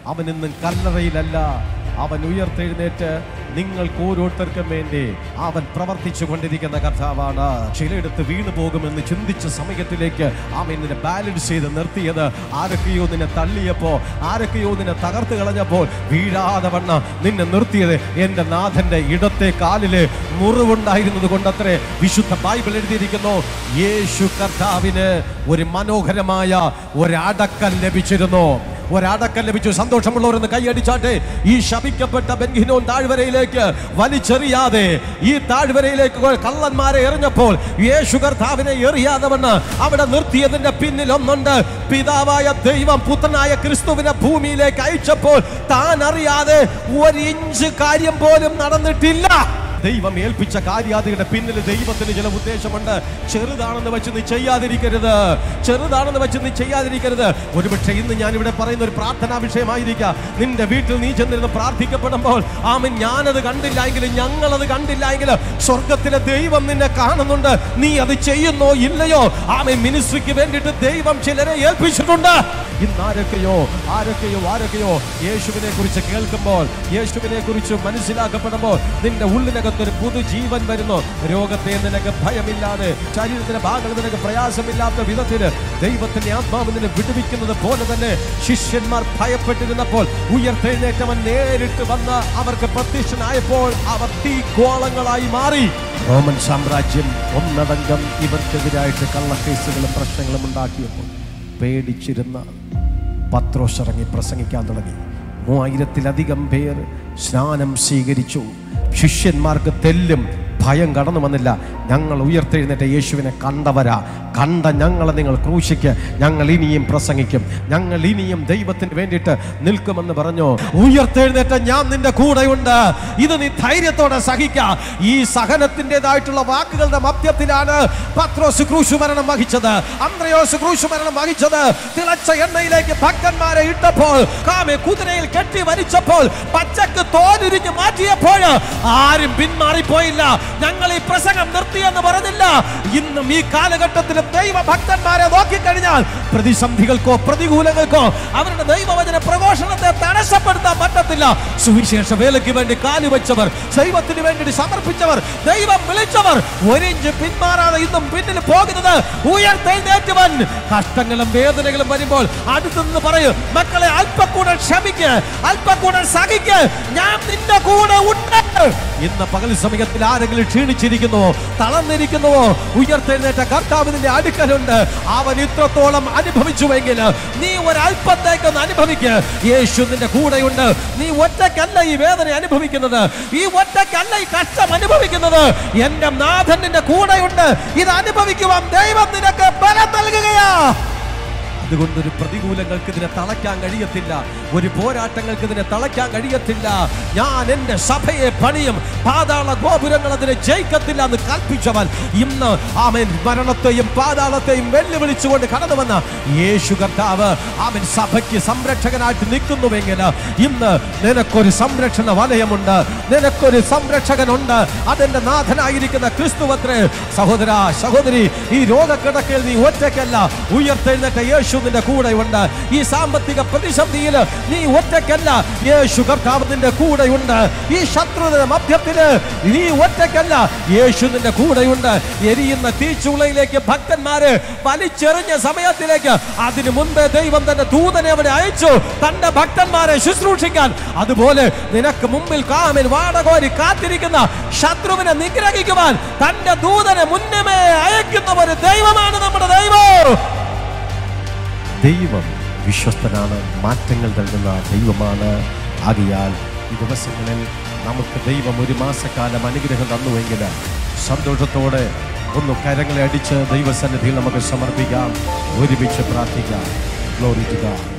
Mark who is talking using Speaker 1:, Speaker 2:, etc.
Speaker 1: അവൻ ഇന്നും കല്ലറയിലല്ല അവൻ ഉയർത്തെഴുന്നേറ്റ് നിങ്ങൾക്ക് ഓരോരുത്തർക്കും വേണ്ടി അവൻ പ്രവർത്തിച്ചു കൊണ്ടിരിക്കുന്ന കർത്താവാണ് ചിലയിടത്ത് വീണു പോകുമെന്ന് ചിന്തിച്ച സമയത്തിലേക്ക് അവൻ നിന്നെ ബാലൻസ് ചെയ്ത് നിർത്തിയത് ആരൊക്കെയോ നിന്നെ തള്ളിയപ്പോ ആരൊക്കെയോ നിന്നെ തകർത്ത് കളഞ്ഞപ്പോൾ വീഴാതെ വണ്ണ നിന്നെ നിർത്തിയത് എൻ്റെ നാഥന്റെ ഇടത്തെ കാലില് മുറിവുണ്ടായിരുന്നത് കൊണ്ടത്രേ വിശുദ്ധ ബൈബിൾ എഴുതിയിരിക്കുന്നു യേശു കർത്താവിന് ഒരു മനോഹരമായ ഒരടക്കം ലഭിച്ചിരുന്നു ഒരടക്കം ലഭിച്ചു സന്തോഷമുള്ളവരെന്ന് കൈയടിച്ചാട്ടെ ഈ ശപിക്കപ്പെട്ട ബെൻഹിനോൻ താഴ്വരയിലേക്ക് വലിച്ചെറിയാതെ ഈ താഴ്വരയിലേക്ക് കള്ളന്മാരെ എറിഞ്ഞപ്പോൾ യേശു കർത്താവിനെ എറിയാതെ വന്ന് അവിടെ നിർത്തിയതിന്റെ പിന്നിൽ ഒന്നുണ്ട് പിതാവായ ദൈവം പുത്രനായ ക്രിസ്തുവിനെ ഭൂമിയിലേക്ക് അയച്ചപ്പോൾ താൻ അറിയാതെ ഒരു ഇഞ്ച് കാര്യം പോലും നടന്നിട്ടില്ല ദൈവം ഏൽപ്പിച്ച കാര്യാദിയുടെ പിന്നിൽ ദൈവത്തിന് ചില ഉദ്ദേശമുണ്ട് ചെറുതാണെന്ന് വെച്ച് നീ ചെയ്യാതിരിക്കരുത് ചെറുതാണെന്ന് വെച്ച് നീ ചെയ്യാതിരിക്കരുത് ഒരുപക്ഷെ ഇന്ന് ഞാൻ ഇവിടെ പറയുന്ന ഒരു പ്രാർത്ഥനാ വിഷയമായിരിക്കാം നിന്റെ വീട്ടിൽ നീ ചെന്നിരുന്ന് പ്രാർത്ഥിക്കപ്പെടുമ്പോൾ ആമൻ ഞാനത് കണ്ടില്ല എങ്കിലും ഞങ്ങളത് കണ്ടില്ല എങ്കിലും സ്വർഗത്തിലെ ദൈവം നിന്നെ കാണുന്നുണ്ട് നീ അത് ചെയ്യുന്നോ ഇല്ലയോ ആമൻ മിനിസ്ട്രിക്ക് വേണ്ടിയിട്ട് ദൈവം ചിലരെ ഏൽപ്പിച്ചിട്ടുണ്ട് ഇന്ന് ആരൊക്കെയോ ആരൊക്കെയോ ആരൊക്കെയോ യേശുവിനെ കുറിച്ച് കേൾക്കുമ്പോൾ യേശുവിനെ കുറിച്ച് മനസ്സിലാക്കപ്പെടുമ്പോൾ നിന്റെ ഉള്ളിനകത്തൊരു പുതുജീവൻ വരുന്നു രോഗത്തെ നിനക്ക് ഭയമില്ലാതെ ശരീരത്തിന്റെ ഭാഗങ്ങൾ നിനക്ക് പ്രയാസമില്ലാത്ത വിധത്തിന് ദൈവത്തിന്റെ ആത്മാവ് നിന്നെ വിടുവിക്കുന്നത് പോലെ തന്നെ ശിഷ്യന്മാർ ഭയപ്പെട്ടിരുന്നപ്പോൾ ഉയർത്തെഴുന്നേറ്റവൻ നേരിട്ട് വന്ന് അവർക്ക് പ്രത്യക്ഷനായപ്പോൾ അവർ തീക്കോളങ്ങളായി മാറി റോമൻ സാമ്രാജ്യം ഒന്നടങ്കം ഇവർക്കെതിരായിട്ട് കള്ളക്കേസുകളും പ്രശ്നങ്ങളും ഉണ്ടാക്കിയപ്പോൾ പേടിച്ചിരുന്ന പത്രോസ് ഇറങ്ങി പ്രസംഗിക്കാൻ തുടങ്ങി മൂവായിരത്തിലധികം പേർ സ്നാനം സ്വീകരിച്ചു ശിഷ്യന്മാർക്ക് തെല്ലും ഭയം കടന്നു വന്നില്ല ഞങ്ങൾ ഉയർത്തെഴുന്നേറ്റ യേശുവിനെ കണ്ടവരാ കണ്ട ഞങ്ങളെ നിങ്ങൾ ക്രൂശിക്ക് ഞങ്ങൾ ഇനിയും പ്രസംഗിക്കും ഞങ്ങൾ ഇനിയും ദൈവത്തിന് വേണ്ടിയിട്ട് നിൽക്കുമെന്ന് പറഞ്ഞു ഉയർത്തെഴുന്നേറ്റ ഞാൻ നിന്റെ കൂടെയുണ്ട് ഇത് നീ ധൈര്യത്തോടെ സഹിക്ക ഈ സഹനത്തിൻ്റെതായിട്ടുള്ള വാക്കുകളുടെ മധ്യത്തിലാണ് പത്രോസ് ക്രൂശു മരണം വഹിച്ചത് അന്ത്രയോസ് ക്രൂശു മരണം വഹിച്ചത് തിളച്ച എണ്ണയിലേക്ക് ഭക്തന്മാരെ ഇട്ടപ്പോൾ കാമെ കുതിരയിൽ കെട്ടി വലിച്ചപ്പോൾ പച്ചക്ക് തോലുരിഞ്ഞ് മാറ്റിയപ്പോൾ ആരും പിന്മാറിപ്പോയില്ല ഞങ്ങൾ ഈ പ്രസംഗം നിർത്തിയെന്ന് പറഞ്ഞില്ല ഇന്നും ഈ കാലഘട്ടത്തിലും ദൈവ ഭക്തന്മാരെ നോക്കിക്കഴിഞ്ഞാൽ പ്രതിസന്ധികൾക്കോ പ്രതികൂലങ്ങൾക്കോ അവരുടെ ദൈവവചന പ്രഘോഷണത്തെ തടസ്സപ്പെടുത്താൻ പറ്റത്തില്ല സുവിശേഷ വേലയ്ക്ക് വേണ്ടി കാലുവെച്ചവർ ദൈവത്തിന് വേണ്ടി സമർപ്പിച്ചവർ ദൈവം വിളിച്ചവർ ഒരിഞ്ച് പിന്മാറാതെ ഇന്നും പിന്നിൽ പോകുന്നത് ഉയർത്തെഴുന്നേറ്റവൻ കഷ്ടങ്ങളും വേദനകളും വരുമ്പോൾ അടുത്തുനിന്ന് പറയൂ മക്കളെ അല്പക്കൂടെ ക്ഷമിക്ക് അല്പക്കൂടെ സഹിക്ക് ഞാൻ നിന്റെ കൂടെ ഉണ്ട് ഇന്ന് പകൽ സമയത്തിൽ ആരെങ്കിലും ക്ഷീണിച്ചിരിക്കുന്നുവോ തളർന്നിരിക്കുന്നുവോ ഉയർത്തെഴുന്നേറ്റ കർത്താവ് നിന്റെ അടുക്കലുണ്ട് അവൻ ഇത്രത്തോളം അനുഭവിച്ചുവെങ്കിൽ നീ ഒരല്പത്തേക്കൊന്ന് അനുഭവിക്ക് യേശു നിന്റെ കൂടെയുണ്ട് നീ ഒറ്റയ്ക്കല്ല ഈ വേദന അനുഭവിക്കുന്നത് ഈ ഒറ്റയ്ക്കല്ല ഈ കഷ്ടം അനുഭവിക്കുന്നത് എന്റെ നാഥൻ നിന്റെ കൂടെയുണ്ട് ഇത് അനുഭവിക്കുവാൻ ദൈവം നിനക്ക് ബലം നൽകുകയാ അതുകൊണ്ട് ഒരു പ്രതികൂലങ്ങൾക്ക് ഇതിനെ തളയ്ക്കാൻ കഴിയത്തില്ല ഒരു പോരാട്ടങ്ങൾക്ക് ഇതിനെ തളയ്ക്കാൻ കഴിയത്തില്ല ഞാൻ എൻ്റെ സഭയെ പണിയും പാതാള ഗോപുരങ്ങൾ അതിനെ ജയിക്കത്തില്ല എന്ന് കൽപ്പിച്ചവൻ ഇന്ന് അവൻ മരണത്തെയും പാതാളത്തെയും വെല്ലുവിളിച്ചുകൊണ്ട് കടന്നു വന്ന യേശു കർത്താവ് അവൻ സഭയ്ക്ക് സംരക്ഷകനായിട്ട് നിൽക്കുന്നുവെങ്കിൽ ഇന്ന് നിനക്കൊരു സംരക്ഷണ വലയമുണ്ട് നിനക്കൊരു സംരക്ഷകനുണ്ട് അതെന്റെ നാഥനായിരിക്കുന്ന ക്രിസ്തുവത്രേ സഹോദര സഹോദരി ഈ രോഗക്കിടക്കയിൽ നീ ഒറ്റയ്ക്കല്ല ഉയർത്തെഴുന്നേറ്റ യേശു നിന്റെ കൂടെയുണ്ട് ഈ സാമ്പത്തിക പ്രതിസന്ധിയിൽ നീ ഒറ്റയ്ക്കല്ല യേശു കർത്താവ് നിന്റെ കൂടെയുണ്ട് ഈ ശത്രുത മധ്യത്തില് നീ ഒറ്റയ്ക്കല്ല യേശു നിന്റെ കൂടെയുണ്ട് എരിയുന്ന തീച്ചുളയിലേക്ക് ഭക്തന്മാര് വലിച്ചെറിഞ്ഞ സമയത്തിലേക്ക് അതിനു മുൻപേ ദൈവം തന്റെ ദൂതനെ അവിടെ അയച്ചു തന്റെ ഭക്തന്മാരെ ശുശ്രൂഷിക്കാൻ അതുപോലെ നിനക്ക് മുമ്പിൽ കാമിൽ വാടകോരി കാത്തിരിക്കുന്ന ശത്രുവിനെ നിഗ്രഹിക്കുവാൻ തന്റെ ദൂതനെ മുന്നമേ അയക്കുന്ന ഒരു ദൈവമാണ് നമ്മുടെ ദൈവം ദൈവം വിശ്വസ്തനാണ് മാറ്റങ്ങൾ നൽകുന്ന ദൈവമാണ് ആകിയാൽ ഈ ദിവസങ്ങളിൽ നമുക്ക് ദൈവം ഒരു മാസക്കാലം അനുഗ്രഹം തന്നുവെങ്കിൽ സന്തോഷത്തോടെ ഒന്ന് കരങ്ങളെ അടിച്ച് ദൈവസന്നിധിയിൽ നമുക്ക് സമർപ്പിക്കാം ഒരുമിച്ച് പ്രാർത്ഥിക്കാം ഗ്ലോറി ടു ഗോഡ്